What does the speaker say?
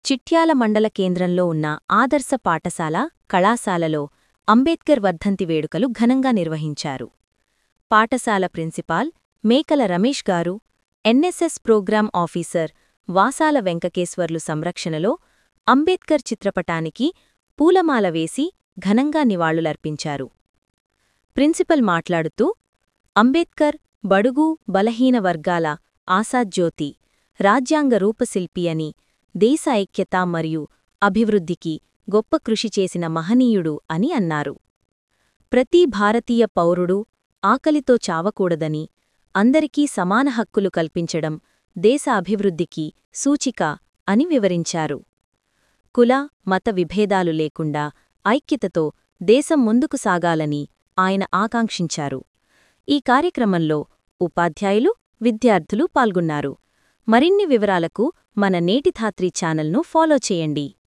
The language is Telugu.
చిట్యాల మండల కేంద్రంలో ఉన్న ఆదర్శ పాఠశాల కళాశాలలో అంబేద్కర్ వర్ధంతి వేడుకలు ఘనంగా నిర్వహించారు పాఠశాల principal Mekala Ramesh garu NSS programme officer Vasala Venkateswarlu సంరక్షణలో అంబేద్కర్ చిత్రపటానికి పూలమాల వేసి ఘనంగా నివాళులర్పించారు ప్రిన్సిపల్ మాట్లాడుతూ అంబేద్కర్ బడుగు బలహీన వర్గాల ఆశాజ్యోతి రాజ్యాంగ రూపశిల్పి అని దేశ ఐక్యత మరియు అభివృద్ధికి గొప్ప కృషి చేసిన మహనీయుడు అని అన్నారు ప్రతి భారతీయ పౌరుడు ఆకలితో చావకూడదని అందరికీ సమాన హక్కులు కల్పించడం దేశ అభివృద్ధికి సూచిక అని వివరించారు కుల మత విభేదాలు లేకుండా ఐక్యతతో దేశం ముందుకు సాగాలని ఆయన ఆకాంక్షించారు ఈ కార్యక్రమంలో ఉపాధ్యాయులు విద్యార్థులు పాల్గొన్నారు మరిన్ని వివరాలకు మన నేటిధాత్రి ఛానల్ను ఫాలో చేయండి